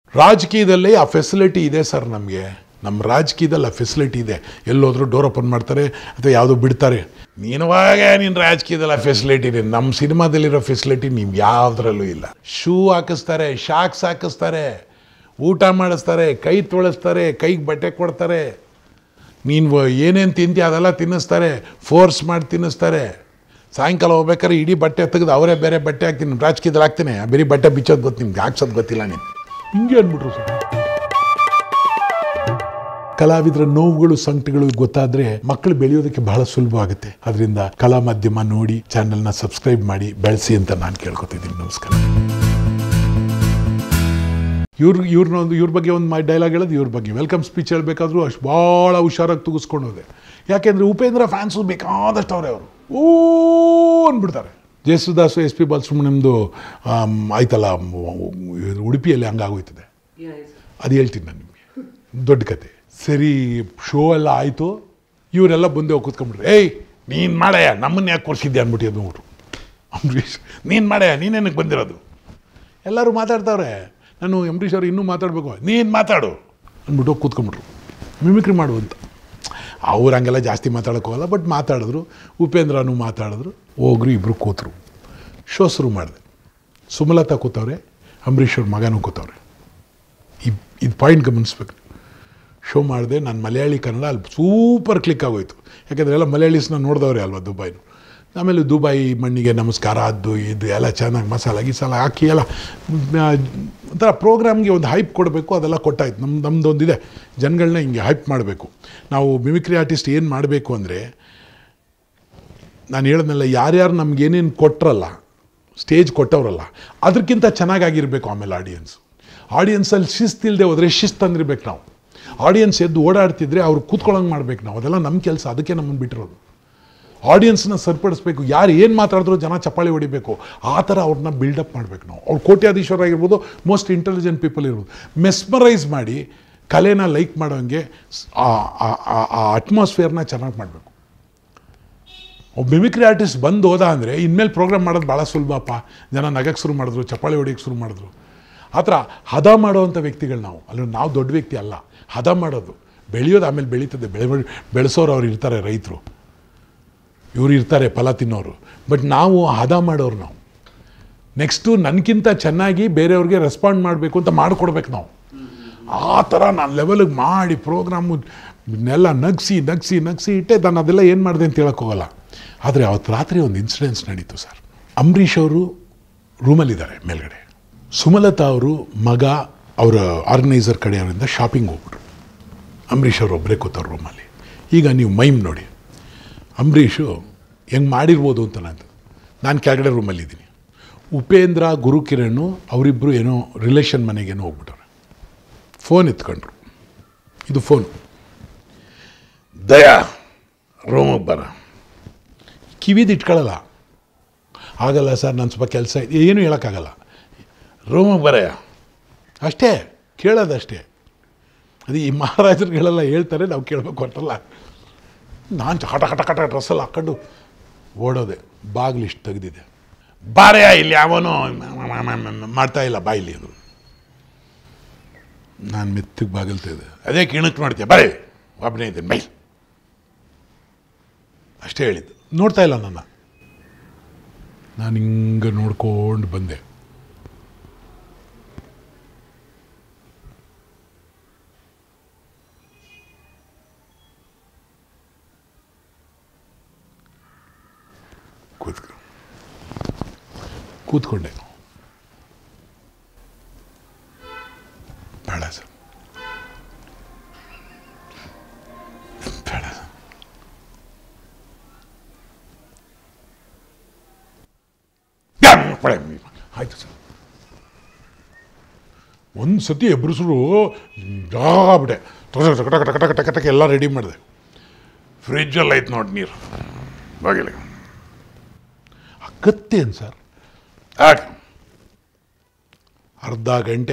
ರಾಜಕೀಯದಲ್ಲಿ ಆ ಫೆಸಿಲಿಟಿ ಇದೆ ಸರ್ ನಮಗೆ ನಮ್ಮ ರಾಜಕೀಯದಲ್ಲಿ ಆ ಫೆಸಿಲಿಟಿ ಇದೆ ಎಲ್ಲೋದ್ರೂ ಡೋರ್ ಓಪನ್ ಮಾಡ್ತಾರೆ ಅಥವಾ ಯಾವುದೋ ಬಿಡ್ತಾರೆ ನೀನುವಾಗ ನಿನ್ನ ರಾಜಕೀಯದಲ್ಲಿ ಆ ಫೆಸಿಲಿಟಿ ಇದೆ ನಮ್ಮ ಸಿನಿಮಾದಲ್ಲಿರೋ ಫೆಸಿಲಿಟಿ ನೀವು ಯಾವುದ್ರಲ್ಲೂ ಇಲ್ಲ ಶೂ ಹಾಕಿಸ್ತಾರೆ ಶಾಕ್ಸ್ ಹಾಕಿಸ್ತಾರೆ ಊಟ ಮಾಡಿಸ್ತಾರೆ ಕೈ ತೊಳಸ್ತಾರೆ ಕೈಗೆ ಬಟ್ಟೆ ಕೊಡ್ತಾರೆ ನೀನು ಏನೇನು ತಿಂತೀಯ ಅದೆಲ್ಲ ತಿನ್ನಿಸ್ತಾರೆ ಫೋರ್ಸ್ ಮಾಡಿ ತಿನ್ನಿಸ್ತಾರೆ ಸಾಯಂಕಾಲ ಹೋಗ್ಬೇಕಾದ್ರೆ ಇಡೀ ಬಟ್ಟೆ ತೆಗೆದು ಅವರೇ ಬೇರೆ ಬಟ್ಟೆ ಹಾಕ್ತೀನಿ ರಾಜಕೀಯದಲ್ಲಿ ಹಾಕ್ತೀನಿ ಬರೀ ಬಟ್ಟೆ ಬಿಚ್ಚೋದು ಗೊತ್ತು ನಿಮ್ಗೆ ಹಾಕ್ಸೋದು ಗೊತ್ತಿಲ್ಲ ನೀನು ಹಿಂಗೆ ಅಂದ್ಬಿಟ್ರು ಸರ್ ಕಲಾವಿದರ ನೋವುಗಳು ಸಂಕಟಗಳು ಗೊತ್ತಾದ್ರೆ ಮಕ್ಕಳು ಬೆಳೆಯೋದಕ್ಕೆ ಬಹಳ ಸುಲಭ ಆಗುತ್ತೆ ಅದರಿಂದ ಕಲಾ ಮಾಧ್ಯಮ ನೋಡಿ ಚಾನೆಲ್ನ ಸಬ್ಸ್ಕ್ರೈಬ್ ಮಾಡಿ ಬೆಳೆಸಿ ಅಂತ ನಾನು ಕೇಳ್ಕೊತಿದ್ದೀನಿ ನಮಸ್ಕಾರ ಇವ್ರ ಇವ್ರನ್ನ ಒಂದು ಇವ್ರ ಬಗ್ಗೆ ಒಂದು ಮೈ ಡೈಲಾಗ್ ಹೇಳೋದು ಇವ್ರ ಬಗ್ಗೆ ವೆಲ್ಕಮ್ ಸ್ಪೀಚ್ ಹೇಳಬೇಕಾದ್ರೂ ಅಷ್ಟು ಭಾಳ ಹುಷಾರಾಗಿ ತುಗಿಸ್ಕೊಂಡು ಹೋದೆ ಯಾಕೆಂದರೆ ಉಪೇಂದ್ರ ಫ್ಯಾನ್ಸು ಬೇಕಾದಷ್ಟು ಅವರೇ ಅವರು ಓ ಅಂದ್ಬಿಡ್ತಾರೆ ಜಯಸುದಾಸು ಎಸ್ ಪಿ ಬಾಲಸುಬ್ರಹ್ಮಣ್ಯಮ್ದು ಆಮ್, ಆಯ್ತಲ್ಲ ಮ್, ಇದು ಉಡುಪಿಯಲ್ಲಿ ಹಂಗಾಗೋಯ್ತದೆ ಅದು ಹೇಳ್ತೀನಿ ನಾನು ನಿಮಗೆ ದೊಡ್ಡ ಕತೆ ಸರಿ ಶೋ ಎಲ್ಲ ಆಯಿತು ಇವರೆಲ್ಲ ಬಂದೆ ಹೋಗಿ ಕೂತ್ಕೊಂಡ್ಬಿಟ್ರು ಏಯ್ ನೀನು ಮಾಡಯ್ಯ ನಮ್ಮನ್ನ ಯಾಕೆ ಕೊಡ್ಸಿದ್ದೆ ಅಂದ್ಬಿಟ್ಟು ಅಂದ್ಬಿಟ್ರು ಅಂಬರೀಷ್ ನೀನು ಮಾಡಯ್ಯ ನೀನೇನಕ್ಕೆ ಬಂದಿರೋದು ಎಲ್ಲರೂ ಮಾತಾಡ್ತಾವ್ರೆ ನಾನು ಅಂಬರೀಷ್ ಅವ್ರು ಇನ್ನೂ ಮಾತಾಡಬೇಕು ನೀನು ಮಾತಾಡು ಅಂದ್ಬಿಟ್ಟು ಹೋಗಿ ಕೂತ್ಕೊಂಡ್ಬಿಟ್ರು ಮಿಮಿಕ್ರಿ ಮಾಡು ಅಂತ ಅವ್ರು ಹಂಗೆಲ್ಲ ಜಾಸ್ತಿ ಮಾತಾಡೋಕೆ ಹೋಗಲ್ಲ ಬಟ್ ಮಾತಾಡಿದ್ರು ಉಪೇಂದ್ರನೂ ಮಾತಾಡಿದ್ರು ಹೋಗ್ರು ಇಬ್ಬರು ಕೂತರು ಶೋ ಶುರು ಮಾಡಿದೆ ಸುಮಲತಾ ಕೂತವ್ರೆ ಅಂಬರೀಷ್ ಅವ್ರ ಮಗನೂ ಕೂತವ್ರೆ ಈ ಇದು ಪಾಯಿಂಟ್ ಗಮನಿಸ್ಬೇಕು ಶೋ ಮಾಡಿದೆ ನಾನು ಮಲಯಾಳಿ ಕನ್ನಡ ಅಲ್ಲಿ ಸೂಪರ್ ಕ್ಲಿಕ್ ಆಗೋಯ್ತು ಯಾಕೆಂದರೆ ಎಲ್ಲ ಮಲಯಾಳೀಸ್ನ ನೋಡಿದವ್ರೆ ಅಲ್ವಾ ದುಬೈನು ಆಮೇಲೆ ದುಬೈ ಮಣ್ಣಿಗೆ ನಮಸ್ಕಾರ ಅದು ಇದು ಎಲ್ಲ ಚೆನ್ನಾಗಿ ಮಸಾಲ ಗಿಸಾಲ ಹಾಕಿ ಎಲ್ಲ ಮ್, ಒಂಥರ ಪ್ರೋಗ್ರಾಮ್ಗೆ ಒಂದು ಹೈಪ್ ಕೊಡಬೇಕು ಅದೆಲ್ಲ ಕೊಟ್ಟಾಯ್ತು ನಮ್ಮ ನಮ್ಮದೊಂದಿದೆ ಜನಗಳನ್ನ ಹಿಂಗೆ ಹೈಪ್ ಮಾಡಬೇಕು ನಾವು ಮಿಮಿಕ್ರಿ ಆರ್ಟಿಸ್ಟ್ ಏನು ಮಾಡಬೇಕು ಅಂದರೆ ನಾನು ಹೇಳಿದ್ನಲ್ಲ ಯಾರ್ಯಾರು ನಮ್ಗೆ ಏನೇನು ಕೊಟ್ರಲ್ಲ ಸ್ಟೇಜ್ ಕೊಟ್ಟವ್ರಲ್ಲ ಅದಕ್ಕಿಂತ ಚೆನ್ನಾಗಾಗಿರ್ಬೇಕು ಆಮೇಲೆ ಆಡಿಯನ್ಸ್ ಆಡಿಯನ್ಸಲ್ಲಿ ಶಿಸ್ತಿಲ್ಲದೆ ಹೋದರೆ ಶಿಸ್ತು ತಂದಿರ್ಬೇಕು ನಾವು ಆಡಿಯನ್ಸ್ ಎದ್ದು ಓಡಾಡ್ತಿದ್ರೆ ಅವ್ರು ಕೂತ್ಕೊಳ್ಳೋಂಗೆ ಮಾಡ್ಬೇಕು ನಾವು ಅದೆಲ್ಲ ನಮ್ಮ ಕೆಲಸ ಅದಕ್ಕೆ ನಮ್ಮನ್ನು ಬಿಟ್ಟಿರೋದು ಆಡಿಯನ್ಸ್ನ ಸರಿಪಡಿಸ್ಬೇಕು ಯಾರು ಏನು ಮಾತಾಡಿದ್ರು ಜನ ಚಪ್ಪಾಳಿ ಹೊಡಿಬೇಕು ಆ ಥರ ಅವ್ರನ್ನ ಬಿಲ್ಡಪ್ ಮಾಡಬೇಕು ನಾವು ಅವ್ರು ಕೋಟ್ಯಾಧೀಶ್ವರ ಆಗಿರ್ಬೋದು ಮೋಸ್ಟ್ ಇಂಟೆಲಿಜೆಂಟ್ ಪೀಪಲ್ ಇರ್ಬೋದು ಮೆಸ್ಮರೈಸ್ ಮಾಡಿ ಕಲೆನ ಲೈಕ್ ಮಾಡೋಂಗೆ ಸ್- ಆ- ಆ- ಆ- ಆ ಅಟ್ಮಾಸ್ಫಿಯರ್ನ ಚೆನ್ನಾಗಿ ಮಾಡಬೇಕು ಒಬ್ಬ ಮಿಮಿಕ್ರಿ ಆರ್ಟಿಸ್ಟ್ ಬಂದು ಹೋದ ಅಂದರೆ ಇನ್ಮೇಲೆ ಪ್ರೋಗ್ರಾಮ್ ಮಾಡೋದು ಭಾಳ ಸುಲಭಪ್ಪ ಜನ ನಗಕ್ಕೆ ಶುರು ಮಾಡಿದ್ರು ಚಪ್ಪಾಳಿ ಹೊಡಿಯೋಕ್ಕೆ ಶುರು ಮಾಡಿದ್ರು ಆ ಥರ ಹದ ಮಾಡೋವಂಥ ವ್ಯಕ್ತಿಗಳು ನಾವು ಅಲ್ಲಿ ನಾವು ದೊಡ್ಡ ವ್ಯಕ್ತಿ ಅಲ್ಲ ಹದ ಮಾಡೋದು ಬೆಳೆಯೋದು ಆಮೇಲೆ ಬೆಳೀತದೆ ಬೆಳೆ ಬೆಳೆಸೋರು ಅವ್ರು ಇರ್ತಾರೆ ರೈತರು ಇವ್ರು ಇರ್ತಾರೆ ಫಲ ತಿನ್ನೋರು ಬಟ್ ನಾವು ಹದ ಮಾಡೋರು ನಾವು ನೆಕ್ಸ್ಟು ನನಗಿಂತ ಚೆನ್ನಾಗಿ ಬೇರೆಯವ್ರಿಗೆ ರೆಸ್ಪಾಂಡ್ ಮಾಡಬೇಕು ಅಂತ ಮಾಡಿಕೊಡ್ಬೇಕು ನಾವು ಆ ಥರ ನಾನು ಲೆವೆಲಿಗೆ ಮಾಡಿ ಪ್ರೋಗ್ರಾಮು ನೆಲ್ಲ ನಗ್ಸಿ ನಗ್ಸಿ ನಗ್ಸಿ ಇಟ್ಟೆ ನಾನು ಅದೆಲ್ಲ ಏನು ಮಾಡಿದೆ ಅಂತ ಹೇಳಕ್ಕೆ ಹೋಗಲ್ಲ ಆದರೆ ಅವತ್ತು ರಾತ್ರಿ ಒಂದು ಇನ್ಸಿಡೆನ್ಸ್ ನಡೀತು ಸರ್ ಅಂಬರೀಷ್ ಅವರು ರೂಮಲ್ಲಿದ್ದಾರೆ ಮೇಲ್ಗಡೆ ಸುಮಲತಾ ಅವರು ಮಗ ಅವರ ಆರ್ಗನೈಸರ್ ಕಡೆಯವರಿಂದ ಶಾಪಿಂಗ್ ಹೋಗ್ಬಿಟ್ರು ಅಂಬರೀಷ್ ಅವರು ಒಬ್ಬರೇ ಕೂತವ್ರು ರೂಮಲ್ಲಿ ಈಗ ನೀವು ಮೈಮ್ ನೋಡಿ ಅಂಬರೀಷು ಹೆಂಗೆ ಮಾಡಿರ್ಬೋದು ಅಂತ ನಾನು ನಾನು ಕೆಳಗಡೆ ರೂಮಲ್ಲಿದ್ದೀನಿ ಉಪೇಂದ್ರ ಗುರುಕಿರಣ್ ಅವರಿಬ್ಬರು ಏನೋ ರಿಲೇಷನ್ ಮನೆಗೇನೋ ಹೋಗ್ಬಿಟ್ಟವ್ರೆ ಫೋನ್ ಎತ್ಕೊಂಡ್ರು ಇದು ಫೋನ್ ದಯಾ ರೂಮಿಗೆ ಬರ ಕಿವಿದು ಇಟ್ಕೊಳ್ಳಲ್ಲ ಆಗಲ್ಲ ಸರ್ ನಾನು ಸ್ವಲ್ಪ ಕೆಲಸ ಇದೆ ಏನೂ ಹೇಳೋಕ್ಕಾಗಲ್ಲ ರೂಮಿಗೆ ಬರಯ್ಯ ಅಷ್ಟೇ ಕೇಳೋದಷ್ಟೇ ಅದು ಈ ಮಹಾರಾಜರುಗಳೆಲ್ಲ ಹೇಳ್ತಾರೆ ನಾವು ಕೇಳಬೇಕು ಹೊಟ್ಟಲ್ಲ ನಾನು ಹಟ ಹಟ ಹಟ ಡ್ರೆಸ್ಸಲ್ಲಿ ಹಾಕ್ಕೊಂಡು ಓಡೋದೆ ಬಾಗಿಲು ಇಷ್ಟು ತೆಗೆದಿದೆ ಬಾರೆಯ ಇಲ್ಲಿ ಯಾವನೋ ಮಾಡ್ತಾ ಇಲ್ಲ ಬಾಯಿಲಿ ಅಂದರು ನಾನು ಮೆತ್ತಗೆ ಬಾಗಿಲು ತೆಗೆದೆ ಅದೇ ಕಿಣಕ್ಕೆ ನೋಡ್ತೀಯ ಬರೀ ಒಬ್ಬನೇ ಇದ್ದೀನಿ ಬೈ ಅಷ್ಟೇ ಹೇಳಿದ್ದು ನೋಡ್ತಾ ಇಲ್ಲ ನನ್ನ ನಾನು ಹಿಂಗೆ ನೋಡ್ಕೊಂಡು ಬಂದೆ ಕೂತ್ಕೊ ಕೂತ್ಕೊಂಡೆ ಬೇಡ ಸರ್ ಬೇಡ ಸರ್ ಯಾ, ಬೇಡ, ಆಯ್ತು ಸರ್ ಒಂದು ಸತಿ ಎಬ್ರಿಸ್ರು ಜಾಬಿಡೆ ಟಕ ಟಕ ಟಕ ಟಕ ಟಕ ಟಕ ಎಲ್ಲ ರೆಡಿ ಮಾಡಿದೆ ಫ್ರಿಜ್ಜಲ್ಲಿ ಐತೆ ನೋಡಿ ನೀರು ಬಾಗಿಲಿಗೆ ಅಕ್ಕತ್ತೇನು ಸರ್ ಯಾಕೆ ಅರ್ಧ ಗಂಟೆ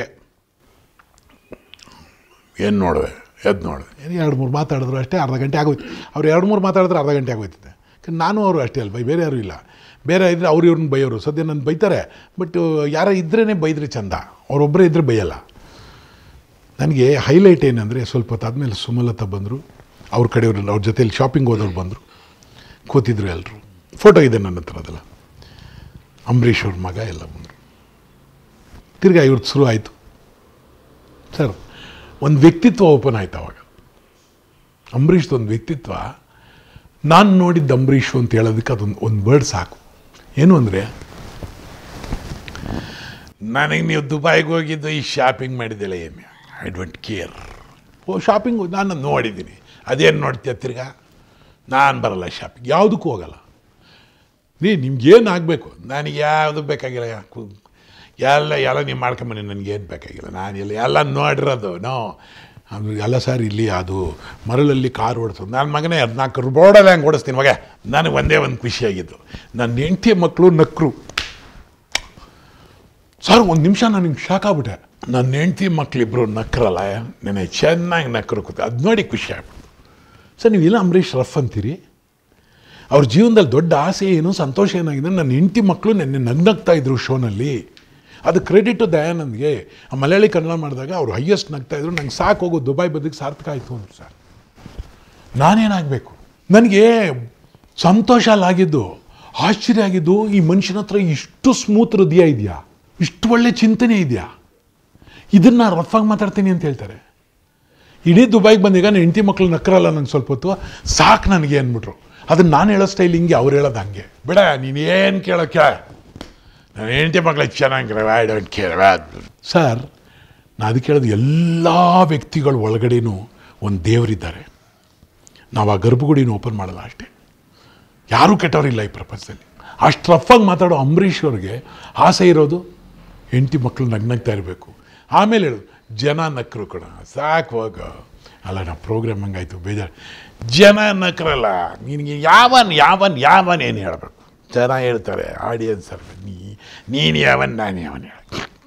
ಏನು ನೋಡುವೆ ಎದ್ದು ನೋಡಿದೆ ಏನು ಎರಡು ಮೂರು ಮಾತಾಡಿದ್ರು ಅಷ್ಟೇ ಅರ್ಧ ಗಂಟೆ ಆಗೋಯ್ತು ಅವ್ರು ಎರಡು ಮೂರು ಮಾತಾಡಿದ್ರೆ ಅರ್ಧ ಗಂಟೆ ಆಗೋಯ್ತದೆ ಯಾಕಂದ್ರೆ ನಾನು ಅವರು ಅಷ್ಟೇ ಅಲ್ವ ಬೇರೆ ಯಾರೂ ಇಲ್ಲ ಬೇರೆ ಇದ್ದರೆ ಅವ್ರು ಇವ್ರನ್ನ ಬೈಯೋರು ಸದ್ಯ ನನ್ನ ಬೈತಾರೆ ಬಟ್ ಯಾರ ಇದ್ರೇ ಬೈದ್ರೆ ಚಂದ ಅವರೊಬ್ಬರೇ ಇದ್ದರೆ ಬೈಯಲ್ಲ ನನಗೆ ಹೈಲೈಟ್ ಏನಂದರೆ ಸ್ವಲ್ಪ ಹೊತ್ತಾದ್ಮೇಲೆ ಸುಮಲತಾ ಬಂದರು ಅವ್ರ ಕಡೆಯವ್ರು ಅವ್ರ ಜೊತೆಲಿ ಶಾಪಿಂಗ್ ಹೋದವ್ರು ಬಂದರು ಕೂತಿದ್ರು ಎಲ್ಲರೂ ಫೋಟೋ ಇದೆ ನನ್ನ ಹತ್ರ ಅದೆಲ್ಲ ಅಂಬರೀಷ್ ಅವ್ರ ಮಗ ಎಲ್ಲ ಬಂದರು ತಿರ್ಗಾ ಇವ್ರದ್ದು ಶುರು ಆಯಿತು ಸರ್ ಒಂದು ವ್ಯಕ್ತಿತ್ವ ಓಪನ್ ಆಯ್ತು ಅವಾಗ ಅಂಬರೀಷ್ದು ಒಂದು ವ್ಯಕ್ತಿತ್ವ ನಾನು ನೋಡಿದ್ದ ಅಂಬರೀಷು ಅಂತ ಹೇಳೋದಕ್ಕೆ ಅದೊಂದು ಒಂದು ವರ್ಡ್ ಸಾಕು ಏನು ಅಂದರೆ ನನಗೆ ನೀವು ದುಬೈಗೆ ಹೋಗಿದ್ದು ಈ ಶಾಪಿಂಗ್ ಮಾಡಿದ್ದಿಲ್ಲ ಏನು ಐ ಡೋಂಟ್ ಕೇರ್ ಓ ಶಾಪಿಂಗ್ ನಾನು ನೋಡಿದ್ದೀನಿ ಅದೇನು ನೋಡ್ತೀಯ ತಿರ್ಗಾ ನಾನು ಬರಲ್ಲ ಶಾಪಿಂಗ್ ಯಾವುದಕ್ಕೂ ಹೋಗಲ್ಲ ರೀ ನಿಮ್ಗೇನು ಆಗಬೇಕು ನನಗೆ ಯಾವುದು ಬೇಕಾಗಿಲ್ಲ ಯಾಕು- ಎಲ್ಲ ಎಲ್ಲ ನೀವು ಮಾಡ್ಕೊಂಬನ್ನಿ ನನಗೇನು ಬೇಕಾಗಿಲ್ಲ ನಾನು ಎಲ್ಲ ಎಲ್ಲ ನೋಡಿರೋದು ನೋ ಅದು ಎಲ್ಲ ಸರ್ ಇಲ್ಲಿ ಅದು ಮರಳಲ್ಲಿ ಕಾರ್ ಓಡಿಸೋದು ನನ್ನ ಮಗನೇ ಹದಿನಾಲ್ಕು ಬೋರ್ಡಲ್ಲಿ ಹಂಗೆ ಓಡಿಸ್ತೀನಿ ಮಗ ನನಗೆ ಒಂದೇ ಒಂದು ಖುಷಿಯಾಗಿದ್ದು ನನ್ನ ಹೆಂಡತಿ ಮಕ್ಕಳು ನಕ್ಕರು ಸರ್ ಒಂದು ನಿಮಿಷ ನನಗೆ ಶಾಕ್ ಆಗ್ಬಿಟ್ಟೆ ನನ್ನ ಹೆಂಡತಿ ಮಕ್ಕಳಿಬ್ರು ನಕ್ಕರಲ್ಲ ನೆನೆ ಚೆನ್ನಾಗಿ ನಕ್ಕರು ಕೂತ ಅದು ನೋಡಿ ಖುಷಿ ಆಗ್ಬಿಟ್ಟು ಸರ್ ನೀವೆಲ್ಲ ಅಂಬರೀಷ್ ರಫ್ ಅಂತೀರಿ ಅವ್ರ ಜೀವನದಲ್ಲಿ ದೊಡ್ಡ ಆಸೆ ಏನು ಸಂತೋಷ ಏನಾಗಿದೆ ನನ್ನ ಹೆಂಡತಿ ಮಕ್ಕಳು ನೆನ್ನೆ ನಗ್ನಗ್ತಾ ಇದ್ರು ಶೋನಲ್ಲಿ ಅದು ಕ್ರೆಡಿಟು ದಯಾನಂದ್ಗೆ ಆ ಮಲಯಾಳಿ ಕನ್ನಡ ಮಾಡಿದಾಗ ಅವ್ರು ಹೈಯೆಸ್ಟ್ ನಗ್ತಾ ಇದ್ರು ನಂಗೆ ಸಾಕು ಹೋಗೋ ದುಬೈ ಬದುಕು ಸಾರ್ಥಕ ಆಯಿತು ಅಂದರು ಸರ್ ನಾನೇನಾಗಬೇಕು ನನಗೆ ಸಂತೋಷ ಅಲ್ಲಾಗಿದ್ದು ಆಶ್ಚರ್ಯ ಆಗಿದ್ದು ಈ ಮನುಷ್ಯನ ಹತ್ರ ಇಷ್ಟು ಸ್ಮೂತ್ ಹೃದಯ ಇದೆಯಾ ಇಷ್ಟು ಒಳ್ಳೆ ಚಿಂತನೆ ಇದೆಯಾ ಇದನ್ನು ರಫಾಗಿ ಮಾತಾಡ್ತೀನಿ ಅಂತ ಹೇಳ್ತಾರೆ ಇಡೀ ದುಬೈಗೆ ಬಂದೀಗ ನನ್ನ ಹೆಂಡತಿ ಮಕ್ಳು ನಕ್ಕರಲ್ಲ ನಂಗೆ ಸ್ವಲ್ಪ ಹೊತ್ತು ಸಾಕು ನನಗೆ ಅಂದ್ಬಿಟ್ರು ಅದನ್ನು ನಾನು ಹೇಳೋ ಸ್ಟೈಲ್ ಹಿಂಗೆ ಅವ್ರು ಹೇಳೋದು ಹಂಗೆ ಬಿಡ ನೀನು ಏನು ಕೇಳೋಕ್ಕೆ ನನ್ನ ಹೆಂಡತಿ ಮಕ್ಳು ಚೆನ್ನಾಗಿರವ ಐ ಡೋಂಟ್ ಕೇರ್ ಸರ್ ನಾನು ಅದಕ್ಕೆ ಹೇಳೋದು ಎಲ್ಲ ವ್ಯಕ್ತಿಗಳ ಒಳಗಡೆನೂ ಒಂದು ದೇವರಿದ್ದಾರೆ ನಾವು ಆ ಗರ್ಭಗುಡಿನ ಓಪನ್ ಮಾಡಲ್ಲ ಅಷ್ಟೇ ಯಾರೂ ಕೆಟ್ಟವರಿಲ್ಲ ಈ ಪ್ರಪಂಚದಲ್ಲಿ ಅಷ್ಟು ರಫಾಗಿ ಮಾತಾಡೋ ಅಂಬರೀಷ್ ಅವ್ರಿಗೆ ಆಸೆ ಇರೋದು ಹೆಂಡತಿ ಮಕ್ಕಳು ನಗ್ನಗ್ತಾ ಇರಬೇಕು ಆಮೇಲೆ ಹೇಳು ಜನ ನಕ್ಕರು ಕಣ ಸಾಕು ಹೋಗ ಅಲ್ಲ ನಾವು ಪ್ರೋಗ್ರಾಮ್ ಹಂಗಾಯ್ತು ಬೇಜಾರು ಜನ ನಕ್ಕರಲ್ಲ ನಿನಗೆ ಯಾವನ್ ಯಾವನ್ ಯಾವನ್ ಏನು ಹೇಳಬೇಕು ಜನ ಹೇಳ್ತಾರೆ ಆಡಿಯನ್ಸ್ ಅಲ್ಲ ನೀ ನೀನು ಯಾವನ್ ನಾನು ಯಾವನ್ ಹೇಳ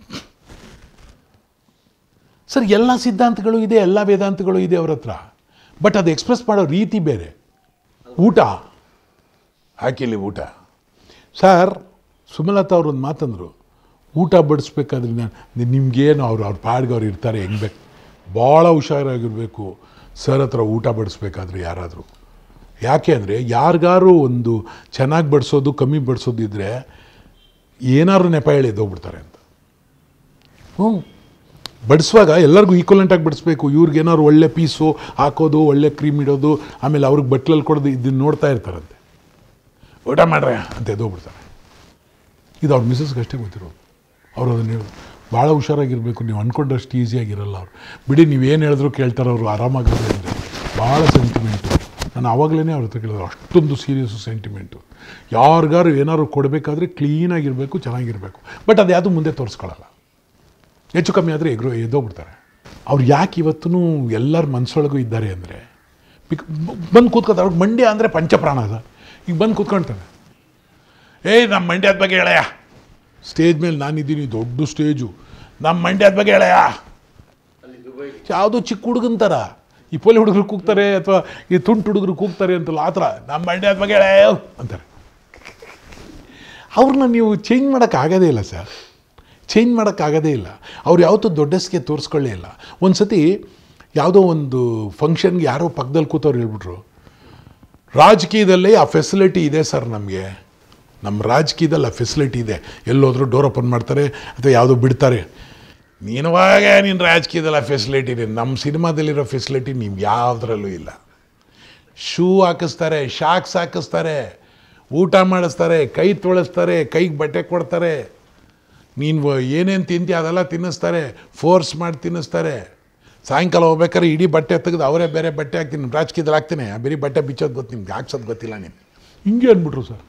ಸರ್ ಎಲ್ಲ ಸಿದ್ಧಾಂತಗಳು ಇದೆ ಎಲ್ಲ ವೇದಾಂತಗಳು ಇದೆ ಅವ್ರ ಹತ್ರ ಬಟ್ ಅದು ಎಕ್ಸ್ಪ್ರೆಸ್ ಮಾಡೋ ರೀತಿ ಬೇರೆ ಊಟ ಹಾಕಿಲ್ಲಿ ಊಟ ಸರ್ ಸುಮಲತಾ ಅವ್ರು ಒಂದು ಮಾತಂದರು ಊಟ ಬಡಿಸ್ಬೇಕಾದ್ರೆ ನಾನು ನಿಮ್ಗೇನು ಅವ್ರು ಅವ್ರ ಪಾಡ್ಗೆ ಅವ್ರು ಇರ್ತಾರೆ ಹೆಂಗೆ ಬೇಕು ಭಾಳ ಹುಷಾರಾಗಿರಬೇಕು ಸರ್ ಹತ್ರ ಊಟ ಬಡಿಸ್ಬೇಕಾದ್ರೆ ಯಾರಾದರೂ ಯಾಕೆ ಅಂದರೆ ಯಾರಿಗಾರು ಒಂದು ಚೆನ್ನಾಗಿ ಬಡಿಸೋದು ಕಮ್ಮಿ ಬಡಿಸೋದು ಇದ್ದರೆ ಏನಾದ್ರು ನೆಪ ಹೇಳಿ ಎದ್ದೋಗ್ಬಿಡ್ತಾರೆ ಅಂತ ಹ್ಞೂ ಬಡಿಸುವಾಗ ಎಲ್ಲರಿಗೂ ಈಕ್ವಲೆಂಟಾಗಿ ಬಡಿಸ್ಬೇಕು ಇವ್ರಿಗೆ ಏನಾದ್ರು ಒಳ್ಳೆ ಪೀಸು ಹಾಕೋದು ಒಳ್ಳೆ ಕ್ರೀಮ್ ಇಡೋದು ಆಮೇಲೆ ಅವ್ರಿಗೆ ಬಟ್ಲಲ್ಲಿ ಕೊಡೋದು ಇದನ್ನು ನೋಡ್ತಾ ಇರ್ತಾರಂತೆ ಊಟ ಮಾಡ್ರೆ ಅಂತ ಎದ್ದೋಗ್ಬಿಡ್ತಾರೆ ಇದು ಅವ್ರ ಮಿಸಸ್ಗೆ ಅಷ್ಟೇ ಗೊತ್ತಿರೋದು ಅವರು ಅದನ್ನು ಹೇಳೋದು ಭಾಳ ಹುಷಾರಾಗಿರಬೇಕು ನೀವು ಅಂದ್ಕೊಂಡಷ್ಟು ಈಸಿಯಾಗಿರಲ್ಲ ಅವ್ರು ಬಿಡಿ ನೀವೇನು ಹೇಳಿದ್ರು ಕೇಳ್ತಾರೆ ಅವರು ಆರಾಮಾಗಿರೋದು ಅಂದರೆ ಭಾಳ ಸೆಂಟಿಮೆಂಟು ನಾನು ಆವಾಗಲೇ ಅವ್ರ ಹತ್ರ ಕೇಳಿದ್ರು ಅಷ್ಟೊಂದು ಸೀರಿಯಸ್ಸು ಸೆಂಟಿಮೆಂಟು ಯಾರಿಗಾರು ಏನಾದ್ರು ಕೊಡಬೇಕಾದ್ರೆ ಕ್ಲೀನಾಗಿರಬೇಕು ಚೆನ್ನಾಗಿರಬೇಕು ಬಟ್ ಅದು ಯಾವುದು ಮುಂದೆ ತೋರಿಸ್ಕೊಳ್ಳಲ್ಲ ಹೆಚ್ಚು ಕಮ್ಮಿ ಆದರೆ ಎಗ್ರೋ ಎದ್ದೋಗ್ಬಿಡ್ತಾರೆ ಅವ್ರು ಯಾಕೆ ಇವತ್ತೂ ಎಲ್ಲರ ಮನಸ್ಸೊಳಗೂ ಇದ್ದಾರೆ ಅಂದರೆ ಬಿಕ್ ಬಂದು ಕೂತ್ಕೊತಾರೆ ಅವ್ರಿಗೆ ಮಂಡ್ಯ ಅಂದರೆ ಪಂಚಪ್ರಾಣ ಸರ್ ಈಗ ಬಂದು ಕೂತ್ಕೊಳ್ತಾರೆ ಏಯ್ ನಮ್ಮ ಮಂಡ್ಯದ ಬಗ್ಗೆ ಹೇಳಯ್ಯ ಸ್ಟೇಜ್ ಮೇಲೆ ನಾನಿದ್ದೀನಿ ದೊಡ್ಡ ಸ್ಟೇಜು ನಮ್ಮ ಮಂಡ್ಯದ ಬಗ್ಗೆ ಹೇಳಯ್ಯ ಯಾವುದೋ ಚಿಕ್ಕ ಹುಡುಗನ ಥರ ಈ ಪೋಲಿ ಹುಡುಗರು ಕೂಗ್ತಾರೆ ಅಥವಾ ಈ ತುಂಟು ಹುಡುಗರು ಕೂಗ್ತಾರೆ ಅಂತಲ್ಲ ಆ ಥರ ನಮ್ಮ ಮಂಡ್ಯದ ಬಗ್ಗೆ ಹೇಳಯ್ಯ ಅಂತಾರೆ ಅವ್ರನ್ನ ನೀವು ಚೇಂಜ್ ಮಾಡೋಕ್ಕಾಗೋದೇ ಇಲ್ಲ ಸರ್ ಚೇಂಜ್ ಮಾಡೋಕ್ಕಾಗೋದೇ ಇಲ್ಲ ಅವ್ರು ಯಾವತ್ತೂ ದೊಡ್ಡಸ್ಗೆ ತೋರಿಸ್ಕೊಳ್ಳೇ ಇಲ್ಲ ಒಂದು ಸತಿ ಯಾವುದೋ ಒಂದು ಫಂಕ್ಷನ್ಗೆ ಯಾರೋ ಪಕ್ಕದಲ್ಲಿ ಕೂತವ್ರು ಹೇಳ್ಬಿಟ್ರು ರಾಜಕೀಯದಲ್ಲಿ ಆ ಫೆಸಿಲಿಟಿ ಇದೆ ಸರ್ ನಮಗೆ ನಮ್ಮ ರಾಜಕೀಯದಲ್ಲಿ ಆ ಫೆಸಿಲಿಟಿ ಇದೆ ಎಲ್ಲೋದ್ರೂ ಡೋರ್ ಓಪನ್ ಮಾಡ್ತಾರೆ ಅಥವಾ ಯಾವುದೋ ಬಿಡ್ತಾರೆ ನೀನುವಾಗ ನೀನು ರಾಜಕೀಯದಲ್ಲಿ ಆ ಫೆಸಿಲಿಟಿ ಇದೆ ನಮ್ಮ ಸಿನಿಮಾದಲ್ಲಿರೋ ಫೆಸಿಲಿಟಿ ನೀವು ಯಾವುದ್ರಲ್ಲೂ ಇಲ್ಲ ಶೂ ಹಾಕಿಸ್ತಾರೆ ಶಾಕ್ಸ್ ಹಾಕಿಸ್ತಾರೆ ಊಟ ಮಾಡಿಸ್ತಾರೆ ಕೈ ತೊಳಸ್ತಾರೆ ಕೈಗೆ ಬಟ್ಟೆ ಕೊಡ್ತಾರೆ ನೀನು ಏನೇನು ತಿಂತಿ ಅದೆಲ್ಲ ತಿನ್ನಿಸ್ತಾರೆ ಫೋರ್ಸ್ ಮಾಡಿ ತಿನ್ನಿಸ್ತಾರೆ ಸಾಯಂಕಾಲ ಹೋಗ್ಬೇಕಾದ್ರೆ ಇಡೀ ಬಟ್ಟೆ ತೆಗೆದು ಅವರೇ ಬೇರೆ ಬಟ್ಟೆ ಹಾಕ್ತೀನಿ ರಾಜಕೀಯದಲ್ಲಿ ಹಾಕ್ತೀನಿ ಬರೀ ಬಟ್ಟೆ ಬಿಚ್ಚೋದು ಗೊತ್ತು ನಿಮ್ಗೆ ಹಾಕ್ಸೋದು ಗೊತ್ತಿಲ್ಲ ನೀನು ಹಿಂಗೆ ಅಂದ್ಬಿಟ್ರು ಸರ್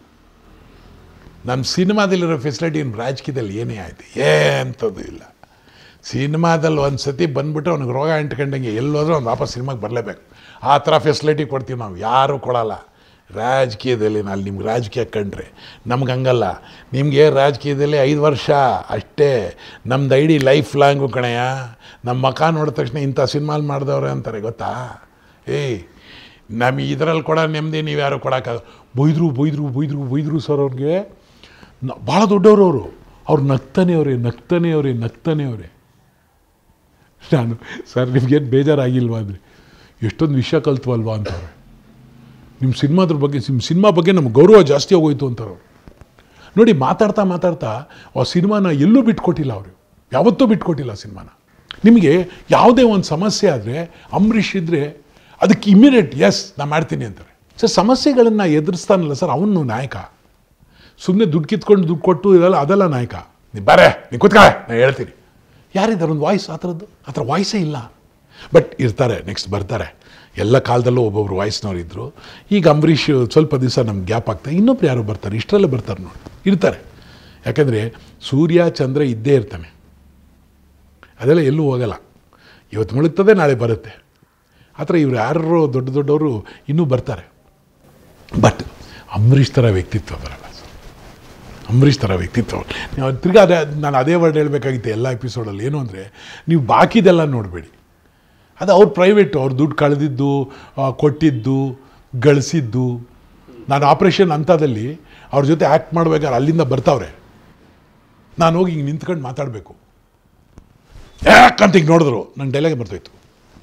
ನಮ್ಮ ಸಿನಿಮಾದಲ್ಲಿರೋ ಫೆಸಿಲಿಟಿ ನಿಮ್ಮ ರಾಜಕೀಯದಲ್ಲಿ ಏನೇ ಆಯ್ತು ಎಂಥದ್ದು ಇಲ್ಲ ಸಿನಿಮಾದಲ್ಲಿ ಒಂದು ಸತಿ ಬಂದ್ಬಿಟ್ಟು ಅವ್ನಿಗೆ ರೋಗ ಅಂಟ್ಕೊಂಡಂಗೆ ಎಲ್ಲೋದ್ರೂ ಅವ್ನು ವಾಪಸ್ ಸಿನಿಮಾಗೆ ಬರಲೇಬೇಕು ಆ ಥರ ಫೆಸಿಲಿಟಿ ಕೊಡ್ತೀವಿ ನಾವು ಯಾರೂ ಕೊಡಲ್ಲ ರಾಜಕೀಯದಲ್ಲಿ ನಾನು ನಿಮ್ಗೆ ರಾಜಕೀಯ ಕಂಡ್ರೆ ನಮ್ಗೆ ಹಂಗಲ್ಲ ನಿಮಗೆ ರಾಜಕೀಯದಲ್ಲಿ ಐದು ವರ್ಷ ಅಷ್ಟೇ ನಮ್ದು ಐಡಿ ಲೈಫ್ ಲಾಂಗು ಕಣಯ್ಯ ನಮ್ಮ ಮಕ ನೋಡಿದ ತಕ್ಷಣ ಇಂಥ ಸಿನಿಮಾಲ್ ಮಾಡಿದವ್ರೆ ಅಂತಾರೆ ಗೊತ್ತಾ ಏಯ್ ನಮಗೆ ಇದರಲ್ಲಿ ಕೊಡೋ ನೆಮ್ಮದಿ ನೀವು ಯಾರು ಕೊಡೋಕ್ಕಾಗ ಬೈದರು ಬೈದರು ಬೈದರು ಬೈದರು ಸರ್ ಅವ್ರಿಗೆ ನ ಭಾಳ ದೊಡ್ಡವರು ಅವರು ಅವ್ರು ನಗ್ತಾನೆ ಅವರೇ ನಗ್ತಾನೆ ಅವರೇ ನಗ್ತಾನೆ ಅವರೇ ನಾನು ಸರ್ ನಿಮ್ಗೇನು ಬೇಜಾರಾಗಿಲ್ವಾ ಅಂದರೆ ಎಷ್ಟೊಂದು ವಿಷಯ ಕಲ್ತ್ವಲ್ವಾ ಅಂತಾರೆ ನಿಮ್ಮ ಸಿನಿಮಾದ್ರ ಬಗ್ಗೆ ನಿಮ್ಮ ಸಿನಿಮಾ ಬಗ್ಗೆ ನಮ್ಗೆ ಗೌರವ ಜಾಸ್ತಿ ಆಗೋಯ್ತು ಅಂತಾರೆ ಅವ್ರು ನೋಡಿ ಮಾತಾಡ್ತಾ ಮಾತಾಡ್ತಾ ಆ ಸಿನಿಮಾನ ಎಲ್ಲೂ ಬಿಟ್ಕೊಟ್ಟಿಲ್ಲ ಅವರು ಯಾವತ್ತೂ ಬಿಟ್ಕೊಟ್ಟಿಲ್ಲ ಆ ಸಿನಿಮಾನ ನಿಮಗೆ ಯಾವುದೇ ಒಂದು ಸಮಸ್ಯೆ ಆದರೆ ಅಂಬರೀಷ್ ಇದ್ದರೆ ಅದಕ್ಕೆ ಇಮಿಡಿಯೇಟ್ ಎಸ್ ನಾನು ಮಾಡ್ತೀನಿ ಅಂತಾರೆ ಸರ್ ಸಮಸ್ಯೆಗಳನ್ನು ಎದುರಿಸ್ತಾನಲ್ಲ ಸರ್ ಅವನು ನಾಯಕ ಸುಮ್ಮನೆ ದುಡ್ಡು ಕಿತ್ಕೊಂಡು ದುಡ್ಡು ಕೊಟ್ಟು ಇದೆಲ್ಲ ಅದೆಲ್ಲ ನಾಯಕ ನೀ ಬರೇ ನೀ ಕೂತ್ಕೊಳ್ಳೆ ನಾನು ಹೇಳ್ತೀನಿ ಯಾರಿದ್ದಾರೆ ಒಂದು ವಾಯ್ಸ್ ಆ ಥರದ್ದು ಆ ಥರ ವಾಯ್ಸೇ ಇಲ್ಲ ಬಟ್ ಇರ್ತಾರೆ ನೆಕ್ಸ್ಟ್ ಬರ್ತಾರೆ ಎಲ್ಲ ಕಾಲದಲ್ಲೂ ಒಬ್ಬೊಬ್ರು ವಾಯ್ಸ್ನವ್ರು ಇದ್ದರು ಈಗ ಅಂಬರೀಷ್ ಸ್ವಲ್ಪ ದಿವಸ ನಮ್ಗೆ ಗ್ಯಾಪ್ ಆಗ್ತಾ ಇನ್ನೊಬ್ರು ಯಾರೋ ಬರ್ತಾರೆ ಇಷ್ಟರಲ್ಲೇ ಬರ್ತಾರೆ ನೋಡಿ ಇರ್ತಾರೆ ಯಾಕಂದರೆ ಸೂರ್ಯ ಚಂದ್ರ ಇದ್ದೇ ಇರ್ತಾನೆ ಅದೆಲ್ಲ ಎಲ್ಲೂ ಹೋಗಲ್ಲ ಇವತ್ತು ಮುಳುಗ್ತದೆ ನಾಳೆ ಬರುತ್ತೆ ಆ ಥರ ಇವ್ರು ಯಾರು ದೊಡ್ಡ ದೊಡ್ಡವರು ಇನ್ನೂ ಬರ್ತಾರೆ ಬಟ್ ಅಂಬರೀಷ್ ಥರ ವ್ಯಕ್ತಿತ್ವ ಬರಲ್ಲ ಸರ್ ಅಂಬರೀಷ್ ಥರ ವ್ಯಕ್ತಿತ್ವ ನೀವು ತಿರ್ಗಾ ಅದೇ ನಾನು ಅದೇ ವರ್ಡ್ ಹೇಳಬೇಕಾಗಿತ್ತು ಎಲ್ಲ ಎಪಿಸೋಡಲ್ಲಿ ಏನು ಅಂದರೆ ನೀವು ಬಾಕಿದೆಲ್ಲ ನೋಡಬೇಡಿ ಅದು ಅವ್ರ ಪ್ರೈವೇಟು ಅವ್ರು ದುಡ್ಡು ಕಳೆದಿದ್ದು ಆ, ಕೊಟ್ಟಿದ್ದು ಗಳಿಸಿದ್ದು ನಾನು ಆಪ್ರೇಷನ್ ಹಂತದಲ್ಲಿ ಅವ್ರ ಜೊತೆ ಆ್ಯಕ್ಟ್ ಮಾಡ್ಬೇಕಾದ್ರೆ ಅಲ್ಲಿಂದ ಬರ್ತಾವ್ರೆ ನಾನು ಹೋಗಿ ಹಿಂಗೆ ನಿಂತ್ಕೊಂಡು ಮಾತಾಡಬೇಕು ಯಾಕಂತ ಹಿಂಗೆ ನೋಡಿದ್ರು ನನ್ನ ಡೈಲಾಗೆ ಬರ್ತೋಯ್ತು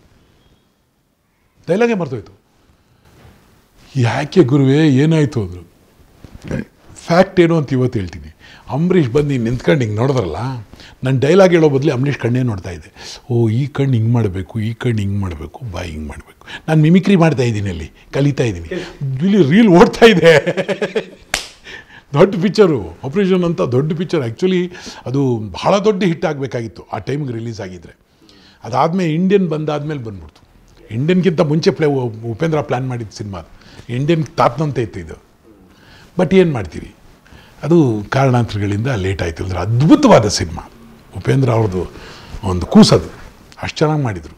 ಡೈಲಾಗೆ ಬರ್ತೋಯ್ತು ಯಾಕೆ ಗುರುವೇ ಏನಾಯಿತು ಅಂದರು ಫ್ಯಾಕ್ಟ್ ಏನು ಅಂತ ಇವತ್ತು ಹೇಳ್ತೀನಿ ಅಂಬರೀಷ್ ಬಂದು ಹಿಂಗೆ ನಿಂತ್ಕೊಂಡು ಹಿಂಗೆ ನೋಡಿದ್ರಲ್ಲ ನನ್ನ ಡೈಲಾಗ್ ಹೇಳೋ ಬದಲು ಅಂಬರೀಷ್ ಕಣ್ಣೇ ನೋಡ್ತಾ ಇದ್ದೆ ಓ ಈ ಕಣ್ಣು ಹಿಂಗೆ ಮಾಡಬೇಕು ಈ ಕಣ್ಣು ಹಿಂಗೆ ಮಾಡಬೇಕು ಬಾಯಿ ಹಿಂಗೆ ಮಾಡಬೇಕು ನಾನು ಮಿಮಿಕ್ರಿ ಮಾಡ್ತಾ ಇದ್ದೀನಿ ಅಲ್ಲಿ ಕಲಿತಾ ಇದ್ದೀನಿ ಇಲ್ಲಿ ರೀಲ್ ಓಡ್ತಾ ಇದೆ ದೊಡ್ಡ ಪಿಕ್ಚರು ಆಪ್ರೇಷನ್ ಅಂತ ದೊಡ್ಡ ಪಿಕ್ಚರ್ ಆ್ಯಕ್ಚುಲಿ ಅದು ಬಹಳ ದೊಡ್ಡ ಹಿಟ್ ಆಗಬೇಕಾಗಿತ್ತು ಆ ಟೈಮ್ಗೆ ರಿಲೀಸ್ ಆಗಿದ್ದರೆ ಅದಾದಮೇಲೆ ಇಂಡಿಯನ್ ಬಂದಾದ್ಮೇಲೆ ಬಂದ್ಬಿಡ್ತು ಇಂಡಿಯನ್ಗಿಂತ ಮುಂಚೆ ಪ್ಲೇ ಉಪೇಂದ್ರ ಪ್ಲ್ಯಾನ್ ಮಾಡಿದ ಸಿನಿಮಾ ಇಂಡಿಯನ್ ತಾತ್ನಂತೆ ಇತ್ತು ಇದು ಬಟ್ ಏನು ಮಾಡ್ತೀರಿ ಅದು ಕಾರಣಾಂತರಗಳಿಂದ ಲೇಟ್ ಆಯಿತು ಅಂದರೆ ಅದ್ಭುತವಾದ ಸಿನಿಮಾ ಉಪೇಂದ್ರ ಅವ್ರದ್ದು ಒಂದು ಕೂಸದು ಅಷ್ಟು ಚೆನ್ನಾಗಿ ಮಾಡಿದರು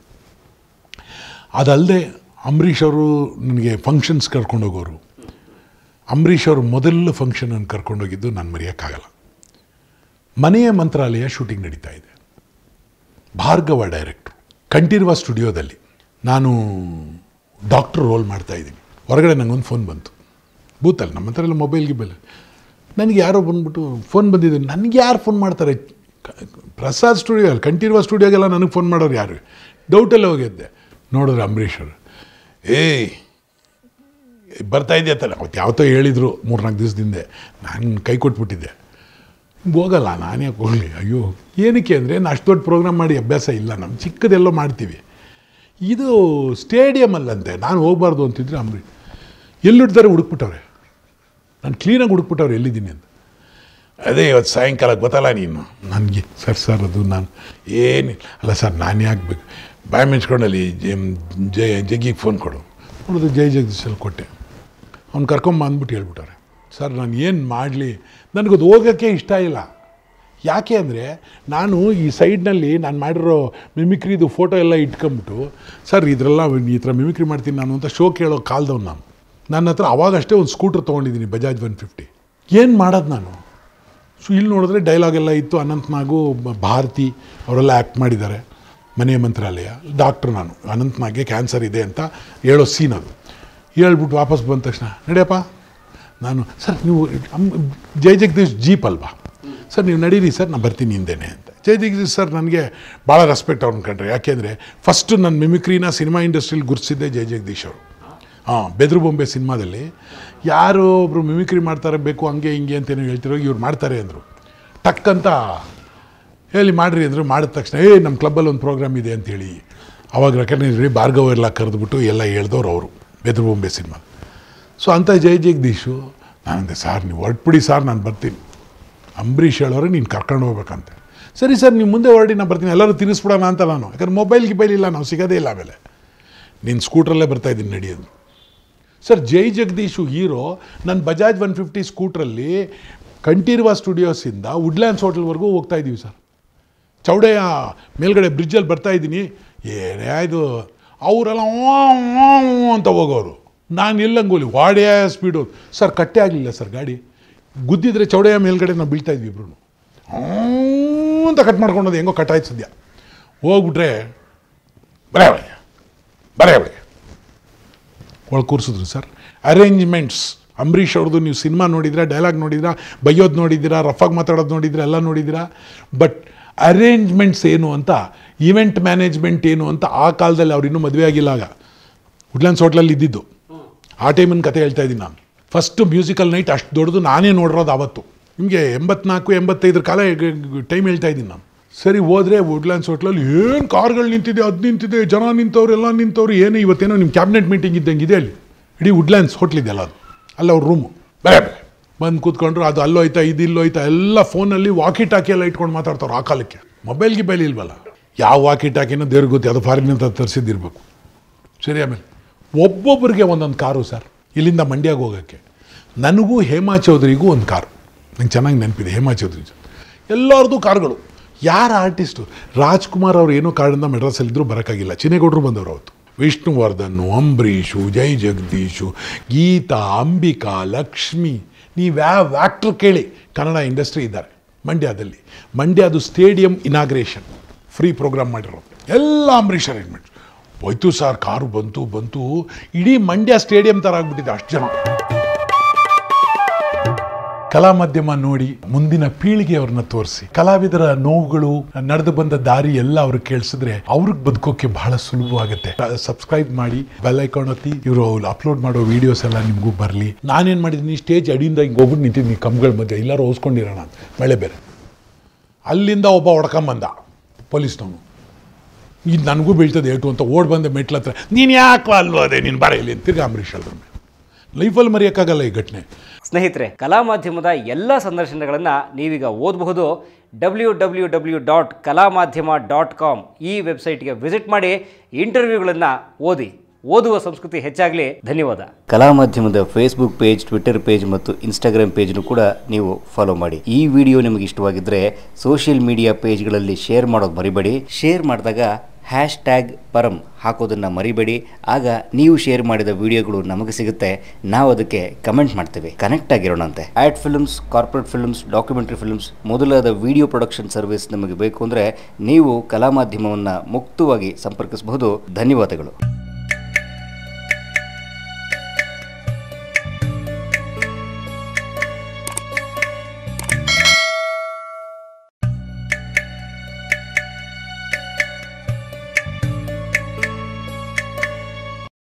ಅದಲ್ಲದೆ ಅಂಬರೀಷ್ ಅವರು ನನಗೆ ಫಂಕ್ಷನ್ಸ್ ಕರ್ಕೊಂಡೋಗೋರು ಅಂಬರೀಷ್ ಅವರು ಮೊದಲ ಫಂಕ್ಷನನ್ನು ಕರ್ಕೊಂಡೋಗಿದ್ದು ನಾನು ಮರೆಯೋಕ್ಕಾಗಲ್ಲ ಮನೆಯ ಮಂತ್ರಾಲಯ ಶೂಟಿಂಗ್ ನಡೀತಾ ಇದೆ ಭಾರ್ಗವ ಡೈರೆಕ್ಟ್ರು ಕಂಠೀರವ ಸ್ಟುಡಿಯೋದಲ್ಲಿ ನಾನು ಡಾಕ್ಟ್ರ್ ರೋಲ್ ಮಾಡ್ತಾ ಇದ್ದೀನಿ ಹೊರಗಡೆ ನನಗೊಂದು ಫೋನ್ ಬಂತು ಬೂತಲ್ಲಿ ನಮ್ಮ ಹತ್ರ ಎಲ್ಲ ಮೊಬೈಲ್ ಗಿಬೈಲ್ ನನಗೆ ಯಾರೋ ಬಂದ್ಬಿಟ್ಟು ಫೋನ್ ಬಂದಿದೆ ನನಗೆ ಯಾರು ಫೋನ್ ಮಾಡ್ತಾರೆ ಕ- ಪ್ರಸಾದ್ ಸ್ಟುಡಿಯೋ ಅಲ್ಲಿ ಕಂಠೀರವ ಸ್ಟುಡಿಯೋಗೆಲ್ಲ ನನಗೆ ಫೋನ್ ಮಾಡೋರು ಯಾರು ಡೌಟಲ್ಲೇ ಹೋಗಿದ್ದೆ ನೋಡಿದ್ರೆ ಅಂಬರೀಷ್ ಅವರು ಏಯ್ ಬರ್ತಾ ಇದೆಯಾ ತಾನೆ ಅವತ್ತು ಯಾವತ್ತೋ ಹೇಳಿದರು ಮೂರ್ನಾಲ್ಕು ದಿವಸದಿಂದ ನಾನು ಕೈ ಕೊಟ್ಬಿಟ್ಟಿದ್ದೆ ಹೋಗಲ್ಲ ನಾನು ಯಾಕೆ ಹೋಗಲಿ ಅಯ್ಯೋ ಏನಕ್ಕೆ ಅಂದರೆ ನಾನು ಅಷ್ಟು ದೊಡ್ಡ ಪ್ರೋಗ್ರಾಮ್ ಮಾಡಿ ಅಭ್ಯಾಸ ಇಲ್ಲ ನಮ್ಮ ಚಿಕ್ಕದೆಲ್ಲೋ ಮಾಡ್ತೀವಿ ಇದು ಸ್ಟೇಡಿಯಮ್ ಅಲ್ಲಂತೆ ನಾನು ಹೋಗಬಾರ್ದು ಅಂತಿದ್ರೆ ಅಂಬರೀಷ್ ಎಲ್ಲಿಡ್ತಾರೆ ಹುಡುಕ್ಬಿಟ್ಟವ್ರೆ ನಾನು ಕ್ಲೀನಾಗಿ ಹುಡುಕ್ಬಿಟ್ಟವ್ರೆ ಎಲ್ಲಿದ್ದೀನಿ ಅಂತ ಅದೇ ಇವತ್ತು ಸಾಯಂಕಾಲ ಗೊತ್ತಲ್ಲ ನೀನು ನನಗೆ ಸರ್ ಸರ್ ಅದು ನಾನು ಏನು ಅಲ್ಲ ಸರ್ ನಾನು ಯಾಕೆ ಬೇಕು ಬಾಯ್ ಮೆಚ್ಕೊಂಡಲ್ಲಿ ಜಯ ಜಗ್ಗಿಗೆ ಫೋನ್ ಕೊಡು ನೋಡಿದ್ರೆ ಜೈ ಜಗದೀಶಲ್ಲಿ ಕೊಟ್ಟೆ ಅವ್ನು ಕರ್ಕೊಂಬ ಅಂದ್ಬಿಟ್ಟು ಹೇಳ್ಬಿಟ್ಟಾರೆ ಸರ್ ನಾನು ಏನು ಮಾಡಲಿ ನನಗದು ಹೋಗೋಕ್ಕೆ ಇಷ್ಟ ಇಲ್ಲ ಯಾಕೆ ಅಂದರೆ ನಾನು ಈ ಸೈಡ್ನಲ್ಲಿ ನಾನು ಮಾಡಿರೋ ಮಿಮಿಕ್ರಿದು ಫೋಟೋ ಎಲ್ಲ ಇಟ್ಕೊಂಬಿಟ್ಟು ಸರ್ ಇದರೆಲ್ಲ ಈ ಥರ ಮಿಮಿಕ್ರಿ ಮಾಡ್ತೀನಿ ನಾನು ಅಂತ ಶೋ ಕೇಳೋ ಕಾಲ್ದವ್ನು ನಾನು ನನ್ನ ಹತ್ರ ಅವಾಗಷ್ಟೇ ಒಂದು ಸ್ಕೂಟ್ರ್ ತೊಗೊಂಡಿದ್ದೀನಿ ಬಜಾಜ್ ಒನ್ ಫಿಫ್ಟಿ ಏನು ಮಾಡೋದು ನಾನು ಸೊ ಇಲ್ಲಿ ನೋಡಿದ್ರೆ ಡೈಲಾಗ್ ಎಲ್ಲ ಇತ್ತು ಅನಂತ್ನಾಗು ಬ- ಭಾರತಿ ಅವರೆಲ್ಲ ಆ್ಯಕ್ಟ್ ಮಾಡಿದ್ದಾರೆ ಮನೆಯ ಮಂತ್ರಾಲಯ ಡಾಕ್ಟ್ರ್ ನಾನು ಅನಂತ್ನಾಗೆ ಕ್ಯಾನ್ಸರ್ ಇದೆ ಅಂತ ಹೇಳೋ ಸೀನ್ ಅದು ಹೇಳ್ಬಿಟ್ಟು ವಾಪಸ್ ಬಂದ ತಕ್ಷಣ ನಡಿಯಪ್ಪ ನಾನು ಸರ್ ನೀವು ಅಮ್- ಜೈ ಜಗದೀಶ್ ಜೀಪ್ ಅಲ್ವಾ ಸರ್ ನೀವು ನಡೀರಿ ಸರ್ ನಾನು ಬರ್ತೀನಿ ಹಿಂದೆನೆ ಅಂತ ಜೈ ಜಗದೀಶ್ ಸರ್ ನನಗೆ ಭಾಳ ರೆಸ್ಪೆಕ್ಟ್ ಅವ್ರನ್ನ ಕಂಡ್ರೆ ಯಾಕೆಂದರೆ ಫಸ್ಟು ನನ್ನ ಮಿಮಿಕ್ರಿನ ಸಿನಿಮಾ ಇಂಡಸ್ಟ್ರಿಲಿ ಗುರುತಿಸಿದ್ದೆ ಜೈ ಜಗದೀಶ್ ಅವರು ಹಾಂ ಬೆದ್ರು ಬೊಂಬೆ ಸಿನಿಮಾದಲ್ಲಿ ಯಾರು ಒಬ್ರು ಮಿಮಿಕ್ರಿ ಮಾಡ್ತಾರೆ ಬೇಕು ಹಂಗೆ ಹಿಂಗೆ ಅಂತೇನೋ ಹೇಳ್ತಿರೋ ಇವ್ರು ಮಾಡ್ತಾರೆ ಅಂದರು ಟಕ್ ಅಂತ ಹೇಳಿ ಮಾಡಿರಿ ಅಂದರು ಮಾಡಿದ ತಕ್ಷಣ ಏ ನಮ್ಮ ಕ್ಲಬ್ಬಲ್ಲಿ ಒಂದು ಪ್ರೋಗ್ರಾಮ್ ಇದೆ ಅಂತೇಳಿ ಅವಾಗ ರೆಕಗ್ನೈಸ್ ಮಾಡಿ ಭಾರ್ಗವ ಎಲ್ಲ ಕರೆದ್ಬಿಟ್ಟು ಎಲ್ಲ ಹೇಳ್ದವ್ರು ಅವರು ಬೆದ್ರು ಬೊಂಬೆ ಸಿನಿಮಾ ಸೊ ಅಂಥ ಜೈ ಜಗದೀಶು ನಾನಂದೆ ಸಾರ್ ನೀವು ಹೊರಟ್ಬಿಡಿ ಸಾರ್ ನಾನು ಬರ್ತೀನಿ ಅಂಬರೀಷ್ ಹೇಳೋರೆ ನೀನು ಕರ್ಕೊಂಡು ಹೋಗ್ಬೇಕಂತೆ ಸರಿ ಸರ್ ನೀವು ಮುಂದೆ ಹೊರಡಿ ನಾನು ಬರ್ತೀನಿ ಎಲ್ಲರೂ ತಿನ್ನಿಸ್ಬಿಡೋಣ ಅಂತ ನಾನು ಯಾಕಂದ್ರೆ ಮೊಬೈಲ್ ಗಿಬೈಲ್ ಇಲ್ಲ ನಾವು ಸಿಗೋದೇ ಇಲ್ಲ ಆಮೇಲೆ ನೀನು ಸ್ಕೂಟ್ರಲ್ಲೇ ಬರ್ತಾ ಇದ್ದೀನಿ ನಡೆಯೋದು ಸರ್ ಜೈ ಜಗದೀಶು ಹೀರೋ ನನ್ನ ಬಜಾಜ್ ಒನ್ ಫಿಫ್ಟಿ ಸ್ಕೂಟ್ರಲ್ಲಿ ಕಂಠೀರವ ಸ್ಟುಡಿಯೋಸಿಂದ ವುಡ್ಲ್ಯಾಂಡ್ಸ್ ಹೋಟೆಲ್ವರೆಗೂ ಹೋಗ್ತಾ ಇದ್ದೀವಿ ಸರ್ ಚೌಡೆಯ ಮೇಲ್ಗಡೆ ಬ್ರಿಡ್ಜಲ್ಲಿ ಬರ್ತಾ ಇದ್ದೀನಿ ಏನೇ ಇದು ಅವರೆಲ್ಲ ಅಂತ ಹೋಗೋರು ನಾನು ಎಲ್ಲಂಗೋಲಿ ವಾಡ್ಯ ಸ್ಪೀಡು ಸರ್ ಕಟ್ಟೆ ಆಗಲಿಲ್ಲ ಸರ್ ಗಾಡಿ ಗುದ್ದಿದ್ರೆ ಚೌಡೆಯ ಮೇಲ್ಗಡೆ ನಾವು ಬೀಳ್ತಾ ಇದ್ವಿ ಇಬ್ರು ಅಂತ ಕಟ್ ಮಾಡ್ಕೊಂಡೋದು ಹೆಂಗೋ ಕಟ್ಟಾಯ್ತು ಸದ್ಯ ಹೋಗ್ಬಿಟ್ರೆ ಬರೇ ಒಳಗೆ ಬರೇ ಒಳಗೆ ಒಳಗೆ ಕೂರಿಸಿದ್ರು ಸರ್ ಅರೇಂಜ್ಮೆಂಟ್ಸ್ ಅಂಬರೀಷ್ ಅವ್ರದ್ದು ನೀವು ಸಿನಿಮಾ ನೋಡಿದ್ರಾ ಡೈಲಾಗ್ ನೋಡಿದ್ರಾ ಬೈಯೋದು ನೋಡಿದ್ದೀರಾ ರಫಾಗಿ ಮಾತಾಡೋದು ನೋಡಿದ್ರಾ ಎಲ್ಲ ನೋಡಿದ್ದೀರಾ ಬಟ್ ಅರೇಂಜ್ಮೆಂಟ್ಸ್ ಏನು ಅಂತ ಈವೆಂಟ್ ಮ್ಯಾನೇಜ್ಮೆಂಟ್ ಏನು ಅಂತ ಆ ಕಾಲದಲ್ಲಿ ಅವ್ರು ಇನ್ನೂ ಮದುವೆ ಆಗಿಲ್ಲ ಆಗ ವುಡ್ಲ್ಯಾಂಡ್ಸ್ ಹೋಟ್ಲಲ್ಲಿ ಇದ್ದಿದ್ದು ಆ ಟೈಮಿನ ಕತೆ ಹೇಳ್ತಾ ಇದ್ದೀನಿ ನಾನು ಫಸ್ಟ್ ಮ್ಯೂಸಿಕಲ್ ನೈಟ್ ಅಷ್ಟು ದೊಡ್ಡದು ನಾನೇ ನೋಡಿರೋದು ಆವತ್ತು ನಿಮಗೆ ಎಂಬತ್ನಾಲ್ಕು ಎಂಬತ್ತೈದರ ಕಾಲ ಟೈಮ್ ಹೇಳ್ತಾ ಇದ್ದೀನಿ ನಾನು ಸರಿ ಹೋದ್ರೆ ವುಡ್ಲ್ಯಾಂಡ್ಸ್ ಹೋಟ್ಲಲ್ಲಿ ಏನು ಕಾರ್ಗಳು ನಿಂತಿದೆ ಅದು ನಿಂತಿದೆ ಜನ ನಿಂತವ್ರು ಎಲ್ಲ ನಿಂತವ್ರು ಏನು ಇವತ್ತೇನೋ ನಿಮ್ಮ ಕ್ಯಾಬಿನೆಟ್ ಮೀಟಿಂಗ್ ಇದ್ದಂಗೆ ಇದೆ ಅಲ್ಲಿ ಇಡೀ ವುಡ್ಲ್ಯಾಂಡ್ಸ್ ಹೋಟ್ಲಿದೆಯಲ್ಲ ಅದು ಅಲ್ಲಿ ಅವ್ರ ರೂಮು ಬೇರೆ ಬೇರೆ ಬಂದು ಕೂತ್ಕೊಂಡ್ರು ಅದು ಅಲ್ಲೋಯ್ತಾ ಇದು ಇಲ್ಲೋಯ್ತಾ ಎಲ್ಲ ಫೋನಲ್ಲಿ ವಾಕಿ ಟಾಕಿ ಎಲ್ಲ ಇಟ್ಕೊಂಡು ಮಾತಾಡ್ತಾವ್ರು ಆ ಕಾಲಕ್ಕೆ ಮೊಬೈಲ್ ಗಿಬೈಲ್ ಇಲ್ವಲ್ಲ ಯಾವ ವಾಕಿ ಟಾಕಿನೋ ದೇವ್ರಿಗೆ ಗೊತ್ತಿ ಅದು ಫಾರಿನಿಂದ ತರಿಸಿದ್ದಿರ್ಬೇಕು ಸರಿ ಆಮೇಲೆ ಒಬ್ಬೊಬ್ಬರಿಗೆ ಒಂದೊಂದು ಕಾರು ಸರ್ ಇಲ್ಲಿಂದ ಮಂಡ್ಯಗೆ ಹೋಗೋಕ್ಕೆ ನನಗೂ ಹೇಮಾ ಚೌಧರಿಗೂ ಒಂದು ಕಾರು ನಂಗೆ ಚೆನ್ನಾಗಿ ನೆನಪಿದೆ ಹೇಮಾ ಚೌಧರಿ ಜೊತೆ ಎಲ್ಲರದ್ದು ಕಾರುಗಳು ಯಾರ ಆರ್ಟಿಸ್ಟು ರಾಜ್ಕುಮಾರ್ ಅವ್ರು ಏನೋ ಕಾರಣದಿಂದ ಮೆಡ್ರಾಸಲ್ಲಿದ್ದರೂ ಬರೋಕ್ಕಾಗಿಲ್ಲ ಚಿನ್ನೇಗೌಡರು ಬಂದವರು ಅವತ್ತು ವಿಷ್ಣುವರ್ಧನ್ ಅಂಬರೀಷು ಜೈ ಜಗದೀಶು ಗೀತಾ ಅಂಬಿಕಾ ಲಕ್ಷ್ಮಿ ನೀವು ಯಾವ ಆ್ಯಕ್ಟ್ರ್ ಕೇಳಿ ಕನ್ನಡ ಇಂಡಸ್ಟ್ರಿ ಇದ್ದಾರೆ ಮಂಡ್ಯದಲ್ಲಿ ಮಂಡ್ಯದು ಸ್ಟೇಡಿಯಂ ಇನಾಗ್ರೇಷನ್ ಫ್ರೀ ಪ್ರೋಗ್ರಾಮ್ ಮಾಡಿರೋದು ಎಲ್ಲ ಅಂಬರೀಷ್ ಅರೇಂಜ್ಮೆಂಟ್ ಹೋಯ್ತು ಸರ್ ಕಾರು ಬಂತು ಬಂತು ಇಡೀ ಮಂಡ್ಯ ಸ್ಟೇಡಿಯಂ ಥರ ಆಗ್ಬಿಟ್ಟಿದೆ ಅಷ್ಟು ಜನ ಕಲಾ ಮಾಧ್ಯಮ ನೋಡಿ ಮುಂದಿನ ಪೀಳಿಗೆ ಅವ್ರನ್ನ ತೋರಿಸಿ ಕಲಾವಿದರ ನೋವುಗಳು ನಡೆದು ಬಂದ ದಾರಿ ಎಲ್ಲ ಅವ್ರಿಗೆ ಕೇಳಿಸಿದ್ರೆ ಅವ್ರಿಗೆ ಬದುಕೋಕೆ ಬಹಳ ಸುಲಭವಾಗುತ್ತೆ ಸಬ್ಸ್ಕ್ರೈಬ್ ಮಾಡಿ ಬೆಲ್ ಐಕಾನ್ ಒತ್ತಿ ಇವರು ಅಪ್ಲೋಡ್ ಮಾಡೋ ವಿಡಿಯೋಸ್ ಎಲ್ಲ ನಿಮಗೂ ಬರಲಿ ನಾನೇನು ಮಾಡಿದ್ದೀನಿ ಸ್ಟೇಜ್ ಅಡಿಯಿಂದ ಹಿಂಗೆ ಹೋಗ್ಬಿಟ್ಟು ನಿಂತಿದ್ದೀನಿ ಕಂಬಗಳ ಮಧ್ಯೆ ಎಲ್ಲರೂ ಓಸ್ಕೊಂಡಿರೋಣ ಅಂತ ಮಳೆ ಬೇರೆ ಅಲ್ಲಿಂದ ಒಬ್ಬ ಹೊಡ್ಕೊಂಬಂದ ಪೊಲೀಸ್ನವನು ಇದು ನನಗೂ ಬೀಳ್ತದೆ ಏಟು ಅಂತ ಓಡ್ ಬಂದೆ ಮೆಟ್ಲ ಹತ್ರ ನೀನು ಯಾಕೆ ಅಲ್ವೋ ಅದೇ ನೀನು ಬರ ಇಲ್ಲಿ ಅಂತ ತಿರ್ಗಿ ಅಂಬರೀಷ್ ಹೇಳಿದ್ರು ಲೈಫಲ್ಲಿ ಮರೆಯೋಕ್ಕಾಗಲ್ಲ ಈ ಘಟನೆ ಸ್ನೇಹಿತರೆ ಕಲಾ ಮಾಧ್ಯಮದ ಎಲ್ಲ ಸಂದರ್ಶನಗಳನ್ನು ನೀವೀಗ ಓದಬಹುದು ಡಬ್ಲ್ಯೂ ಡಬ್ಲ್ಯೂ ಡಬ್ಲ್ಯೂ ಡಾಟ್ ಕಲಾ ಮಾಧ್ಯಮ ಡಾಟ್ ಕಾಮ್ ಈ ವೆಬ್ಸೈಟ್ಗೆ ವಿಸಿಟ್ ಮಾಡಿ ಇಂಟರ್ವ್ಯೂಗಳನ್ನು ಓದಿ ಓದುವ ಸಂಸ್ಕೃತಿ ಹೆಚ್ಚಾಗಲಿ ಧನ್ಯವಾದ ಕಲಾ ಮಾಧ್ಯಮದ ಫೇಸ್ಬುಕ್ ಪೇಜ್ ಟ್ವಿಟರ್ ಪೇಜ್ ಮತ್ತು ಇನ್ಸ್ಟಾಗ್ರಾಮ್ ಪೇಜ್ನು ಕೂಡ ನೀವು ಫಾಲೋ ಮಾಡಿ ಈ ವಿಡಿಯೋ ನಿಮಗೆ ಇಷ್ಟವಾಗಿದ್ದರೆ ಸೋಷಿಯಲ್ ಮೀಡಿಯಾ ಪೇಜ್ಗಳಲ್ಲಿ ಶೇರ್ ಮಾಡೋದು ಮರಿಬೇಡಿ ಶೇರ್ ಮಾಡಿದಾಗ ಹ್ಯಾಶ್ ಟ್ಯಾಗ್ ಪರಂ ಹಾಕೋದನ್ನು ಮರಿಬೇಡಿ ಆಗ ನೀವು ಶೇರ್ ಮಾಡಿದ ವಿಡಿಯೋಗಳು ನಮಗೆ ಸಿಗುತ್ತೆ ನಾವು ಅದಕ್ಕೆ ಕಮೆಂಟ್ ಮಾಡ್ತೇವೆ ಕನೆಕ್ಟ್ ಆಗಿರೋಣಂತೆ ad films corporate films documentary films ಮೊದಲಾದ ವಿಡಿಯೋ ಪ್ರೊಡಕ್ಷನ್ ಸರ್ವಿಸ್ ನಮಗೆ ಬೇಕು ಅಂದರೆ ನೀವು ಕಲಾ ಮಾಧ್ಯಮವನ್ನು ಮುಕ್ತವಾಗಿ ಸಂಪರ್ಕಿಸಬಹುದು ಧನ್ಯವಾದಗಳು